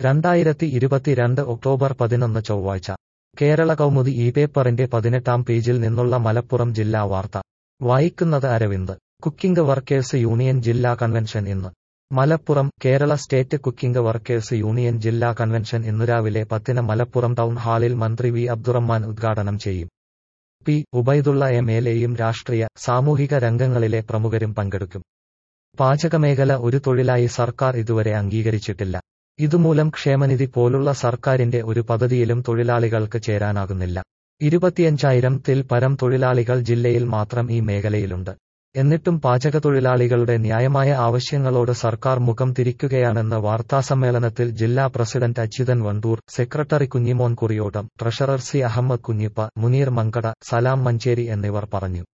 രണ്ടായിരത്തി ഇരുപത്തിരണ്ട് ഒക്ടോബർ പതിനൊന്ന് ചൊവ്വാഴ്ച കേരള കൗമുദി ഈ പേപ്പറിന്റെ പതിനെട്ടാം പേജിൽ നിന്നുള്ള മലപ്പുറം ജില്ലാ വാർത്ത വായിക്കുന്നത് അരവിന്ദ് കുക്കിംഗ് വർക്കേഴ്സ് യൂണിയൻ ജില്ലാ കൺവെൻഷൻ ഇന്ന് Malappuram Kerala state cooking workers union ജില്ലാ കൺവെൻഷൻ ഇന്ന് രാവിലെ പത്തിന് മലപ്പുറം ടൗൺ ഹാളിൽ മന്ത്രി വി അബ്ദുറഹ്മാൻ ഉദ്ഘാടനം ചെയ്യും പി ഉബൈദുള്ള എം എൽ എയും രാഷ്ട്രീയ സാമൂഹിക രംഗങ്ങളിലെ പ്രമുഖരും പങ്കെടുക്കും പാചകമേഖല ഒരു തൊഴിലായി സർക്കാർ ഇതുവരെ അംഗീകരിച്ചിട്ടില്ല ഇതുമൂലം ക്ഷേമനിധി പോലുള്ള സർക്കാരിന്റെ ഒരു പദ്ധതിയിലും തൊഴിലാളികൾക്ക് ചേരാനാകുന്നില്ല ഇരുപത്തിയഞ്ചായിരം ത്തിൽ പരം തൊഴിലാളികൾ ജില്ലയിൽ മാത്രം ഈ മേഖലയിലുണ്ട് എന്നിട്ടും പാചകത്തൊഴിലാളികളുടെ ന്യായമായ ആവശ്യങ്ങളോട് സർക്കാർ മുഖം തിരിക്കുകയാണെന്ന് വാർത്താസമ്മേളനത്തിൽ ജില്ലാ president Achuthan Wandoor secretary Kunhimon Kuriyottam treasurer C Ahammed Kunhippa Muneer Mankada Salam Manjeri എന്നിവർ പറഞ്ഞു